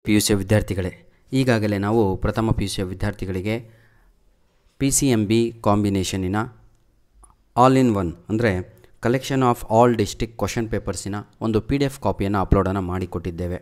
P U C ವಿದ್ಯಾರ್ಥಿಗಳೇ ಈಗಾಗಲೇ ನಾವು ಪ್ರಥಮ ಪಿ ಯು ಸಿಯ ವಿದ್ಯಾರ್ಥಿಗಳಿಗೆ ಪಿ ಸಿ ಎಮ್ ಬಿ ಕಾಂಬಿನೇಷನಿನ ಆಲ್ ಇನ್ ಒನ್ ಅಂದರೆ collection of all district question ಪೇಪರ್ಸಿನ ಒಂದು ಪಿ ಡಿ ಎಫ್ ಕಾಪಿಯನ್ನು ಅಪ್ಲೋಡನ್ನು ಮಾಡಿಕೊಟ್ಟಿದ್ದೇವೆ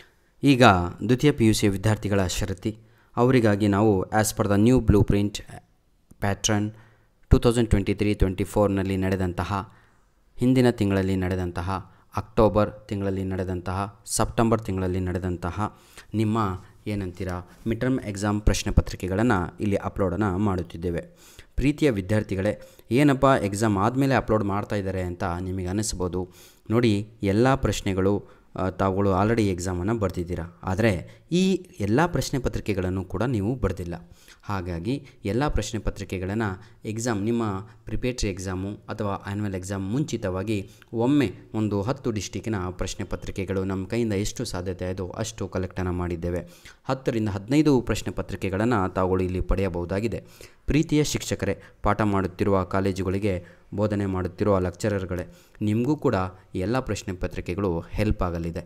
ಈಗ ದ್ವಿತೀಯ ಪಿ ಯು ಸಿ ವಿದ್ಯಾರ್ಥಿಗಳ ಷರತಿ ಅವರಿಗಾಗಿ ನಾವು as per the new blueprint pattern two thousand twenty three twenty ಫೋರ್ನಲ್ಲಿ ನಡೆದಂತಹ ಹಿಂದಿನ ತಿಂಗಳಲ್ಲಿ ನಡೆದಂತಹ ಅಕ್ಟೋಬರ್ ತಿಂಗಳಲ್ಲಿ ನಡೆದಂತಹ ಸೆಪ್ಟೆಂಬರ್ ತಿಂಗಳಲ್ಲಿ ನಡೆದಂತಹ ನಿಮ್ಮ ಏನಂತೀರ ಮಿಡ್ ಎಕ್ಸಾಮ್ ಪ್ರಶ್ನೆ ಪತ್ರಿಕೆಗಳನ್ನು ಇಲ್ಲಿ ಅಪ್ಲೋಡನ್ನು ಮಾಡುತ್ತಿದ್ದೇವೆ ಪ್ರೀತಿಯ ವಿದ್ಯಾರ್ಥಿಗಳೇ ಏನಪ್ಪ ಎಕ್ಸಾಮ್ ಆದಮೇಲೆ ಅಪ್ಲೋಡ್ ಮಾಡ್ತಾ ಇದ್ದಾರೆ ಅಂತ ನಿಮಗೆ ಅನಿಸ್ಬೋದು ನೋಡಿ ಎಲ್ಲ ಪ್ರಶ್ನೆಗಳು ಆ, ತಾವುಗಳು ಆಲ್ರೆಡಿ ಎಕ್ಸಾಮನ್ನು ಬರೆದಿದ್ದೀರಾ ಆದರೆ ಈ ಎಲ್ಲ ಪ್ರಶ್ನೆ ಪತ್ರಿಕೆಗಳನ್ನು ಕೂಡ ನೀವು ಬರೆದಿಲ್ಲ ಹಾಗಾಗಿ ಎಲ್ಲ ಪ್ರಶ್ನೆ ಪತ್ರಿಕೆಗಳನ್ನು ಎಕ್ಸಾಮ್ ನಿಮ್ಮ ಪ್ರಿಪೇಟ್ರಿ ಎಕ್ಸಾಮು ಅಥವಾ ಆ್ಯನ್ಯುವಲ್ ಎಕ್ಸಾಮ್ ಮುಂಚಿತವಾಗಿ ಒಮ್ಮೆ ಒಂದು ಹತ್ತು ಡಿಸ್ಟಿಕ್ಕಿನ ಪ್ರಶ್ನೆ ಪತ್ರಿಕೆಗಳು ನಮ್ಮ ಕೈಯಿಂದ ಎಷ್ಟು ಸಾಧ್ಯತೆ ಆಯಿತು ಅಷ್ಟು ಕಲೆಕ್ಟನ್ನು ಮಾಡಿದ್ದೇವೆ ಹತ್ತರಿಂದ ಹದಿನೈದು ಪ್ರಶ್ನೆ ಪತ್ರಿಕೆಗಳನ್ನು ತಾವುಗಳು ಇಲ್ಲಿ ಪಡೆಯಬಹುದಾಗಿದೆ ಪ್ರೀತಿಯ ಶಿಕ್ಷಕರೇ ಪಾಠ ಮಾಡುತ್ತಿರುವ ಕಾಲೇಜುಗಳಿಗೆ ಬೋಧನೆ ಮಾಡುತ್ತಿರುವ ಲೆಕ್ಚರರ್ಗಳೇ ನಿಮಗೂ ಕೂಡ ಎಲ್ಲ ಪ್ರಶ್ನೆ ಪತ್ರಿಕೆಗಳು ಹೆಲ್ಪ್ ಆಗಲಿದೆ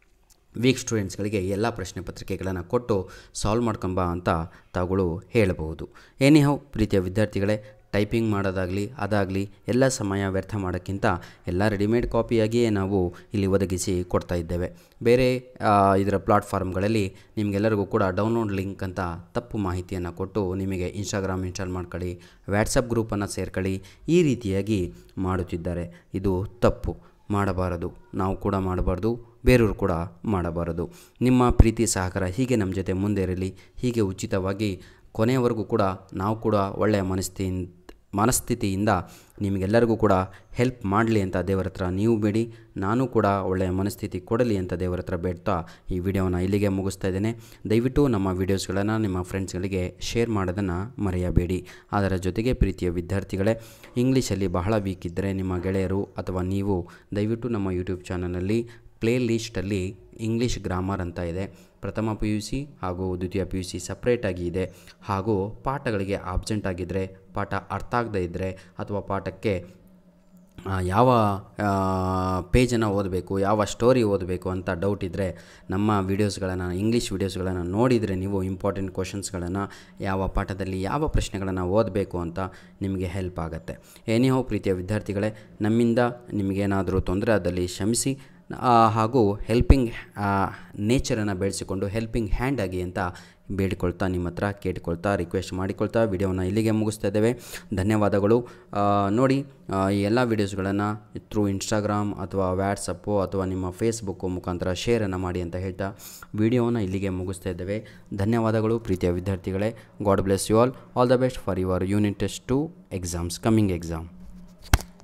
ವೀಕ್ ಸ್ಟೂಡೆಂಟ್ಸ್ಗಳಿಗೆ ಎಲ್ಲ ಪ್ರಶ್ನೆ ಪತ್ರಿಕೆಗಳನ್ನು ಕೊಟ್ಟು ಸಾಲ್ವ್ ಮಾಡ್ಕೊಂಬ ಅಂತ ತಾವುಗಳು ಹೇಳಬಹುದು ಏನಿಹೌ ಪ್ರೀತಿಯ ವಿದ್ಯಾರ್ಥಿಗಳೇ ಟೈಪಿಂಗ್ ಮಾಡೋದಾಗಲಿ ಅದಾಗಲಿ ಎಲ್ಲ ಸಮಯ ವ್ಯರ್ಥ ಮಾಡೋಕ್ಕಿಂತ ಎಲ್ಲ ರೆಡಿಮೇಡ್ ಕಾಪಿಯಾಗಿಯೇ ನಾವು ಇಲ್ಲಿ ಒದಗಿಸಿ ಕೊಡ್ತಾ ಇದ್ದೇವೆ ಬೇರೆ ಆ, ಇದರ ಪ್ಲಾಟ್ಫಾರ್ಮ್ಗಳಲ್ಲಿ ನಿಮಗೆಲ್ಲರಿಗೂ ಕೂಡ ಡೌನ್ಲೋಡ್ ಲಿಂಕ್ ಅಂತ ತಪ್ಪು ಮಾಹಿತಿಯನ್ನು ಕೊಟ್ಟು ನಿಮಗೆ ಇನ್ಸ್ಟಾಗ್ರಾಮ್ ಇನ್ಸ್ಟಾಲ್ ಮಾಡ್ಕೊಳ್ಳಿ ವ್ಯಾಟ್ಸಪ್ ಗ್ರೂಪನ್ನು ಸೇರ್ಕೊಳ್ಳಿ ಈ ರೀತಿಯಾಗಿ ಮಾಡುತ್ತಿದ್ದಾರೆ ಇದು ತಪ್ಪು ಮಾಡಬಾರದು ನಾವು ಕೂಡ ಮಾಡಬಾರ್ದು ಬೇರೆಯವರು ಕೂಡ ಮಾಡಬಾರದು ನಿಮ್ಮ ಪ್ರೀತಿ ಸಹಕಾರ ಹೀಗೆ ನಮ್ಮ ಜೊತೆ ಮುಂದೆ ಇರಲಿ ಹೀಗೆ ಉಚಿತವಾಗಿ ಕೊನೆಯವರೆಗೂ ಕೂಡ ನಾವು ಕೂಡ ಒಳ್ಳೆಯ ಮನಸ್ಥಿತಿಯಿಂದ ಮನಸ್ಥಿತಿಯಿಂದ ನಿಮಗೆಲ್ಲರಿಗೂ ಕೂಡ ಹೆಲ್ಪ್ ಮಾಡಲಿ ಅಂತ ದೇವರ ಹತ್ರ ನೀವು ಬೇಡಿ ನಾನು ಕೂಡ ಒಳ್ಳೆಯ ಮನಸ್ಥಿತಿ ಕೊಡಲಿ ಅಂತ ದೇವರ ಹತ್ರ ಬೇಡ್ತಾ ಈ ವಿಡಿಯೋನ ಇಲ್ಲಿಗೆ ಮುಗಿಸ್ತಾ ಇದ್ದೇನೆ ದಯವಿಟ್ಟು ನಮ್ಮ ವೀಡಿಯೋಸ್ಗಳನ್ನು ನಿಮ್ಮ ಫ್ರೆಂಡ್ಸ್ಗಳಿಗೆ ಶೇರ್ ಮಾಡೋದನ್ನು ಮರೆಯಬೇಡಿ ಅದರ ಜೊತೆಗೆ ಪ್ರೀತಿಯ ವಿದ್ಯಾರ್ಥಿಗಳೇ ಇಂಗ್ಲೀಷಲ್ಲಿ ಬಹಳ ವೀಕ್ ಇದ್ದರೆ ನಿಮ್ಮ ಗೆಳೆಯರು ಅಥವಾ ನೀವು ದಯವಿಟ್ಟು ನಮ್ಮ ಯೂಟ್ಯೂಬ್ ಚಾನಲಲ್ಲಿ ಪ್ಲೇ ಲಿಸ್ಟಲ್ಲಿ ಇಂಗ್ಲೀಷ್ ಗ್ರಾಮರ್ ಅಂತ ಇದೆ ಪ್ರಥಮ ಪಿ ಯು ಸಿ ಹಾಗೂ ದ್ವಿತೀಯ ಪಿ ಯು ಸಿ ಸಪ್ರೇಟಾಗಿ ಇದೆ ಹಾಗೂ ಪಾಠಗಳಿಗೆ ಆಬ್ಸೆಂಟ್ ಆಗಿದ್ದರೆ ಪಾಠ ಅರ್ಥ ಆಗದೇ ಇದ್ದರೆ ಅಥವಾ ಪಾಠಕ್ಕೆ ಆ, ಯಾವ ಪೇಜನ್ನು ಓದಬೇಕು ಯಾವ ಸ್ಟೋರಿ ಓದಬೇಕು ಅಂತ ಡೌಟ್ ಇದ್ದರೆ ನಮ್ಮ ವೀಡಿಯೋಸ್ಗಳನ್ನು ಇಂಗ್ಲೀಷ್ ವೀಡಿಯೋಸ್ಗಳನ್ನು ನೋಡಿದರೆ ನೀವು ಇಂಪಾರ್ಟೆಂಟ್ ಕ್ವಶನ್ಸ್ಗಳನ್ನು ಯಾವ ಪಾಠದಲ್ಲಿ ಯಾವ ಪ್ರಶ್ನೆಗಳನ್ನು ಓದಬೇಕು ಅಂತ ನಿಮಗೆ ಹೆಲ್ಪ್ ಆಗುತ್ತೆ ಏನಿಹೋ ಪ್ರೀತಿಯ ವಿದ್ಯಾರ್ಥಿಗಳೇ ನಮ್ಮಿಂದ ನಿಮಗೇನಾದರೂ ತೊಂದರೆ ಆದಲ್ಲಿ ಕ್ಷಮಿಸಿ ಆ, ಹಾಗೂ ಹೆಲ್ಪಿಂಗ್ ನೇಚರನ್ನು ಬೆಳೆಸಿಕೊಂಡು ಹೆಲ್ಪಿಂಗ್ ಹ್ಯಾಂಡ್ ಆಗಿ ಅಂತ ಬೇಡಿಕೊಳ್ತಾ ನಿಮ್ಮ ಹತ್ರ ಕೇಳಿಕೊಳ್ತಾ ರಿಕ್ವೆಸ್ಟ್ ಮಾಡಿಕೊಳ್ತಾ ವಿಡಿಯೋನ ಇಲ್ಲಿಗೆ ಮುಗಿಸ್ತಾ ಇದ್ದೇವೆ ಧನ್ಯವಾದಗಳು ಆ, ನೋಡಿ ಆ, ಈ ಎಲ್ಲ ವೀಡಿಯೋಸ್ಗಳನ್ನು ಥ್ರೂ ಇನ್ಸ್ಟಾಗ್ರಾಮ್ ಅಥವಾ ವ್ಯಾಟ್ಸಪ್ಪು ಅಥವಾ ನಿಮ್ಮ ಫೇಸ್ಬುಕ್ಕು ಮುಖಾಂತರ ಶೇರನ್ನು ಮಾಡಿ ಅಂತ ಹೇಳ್ತಾ ವಿಡಿಯೋನ ಇಲ್ಲಿಗೆ ಮುಗಿಸ್ತಾ ಇದ್ದೇವೆ ಧನ್ಯವಾದಗಳು ಪ್ರೀತಿಯ ವಿದ್ಯಾರ್ಥಿಗಳೇ God bless you all all the best for your unit test to exams coming exam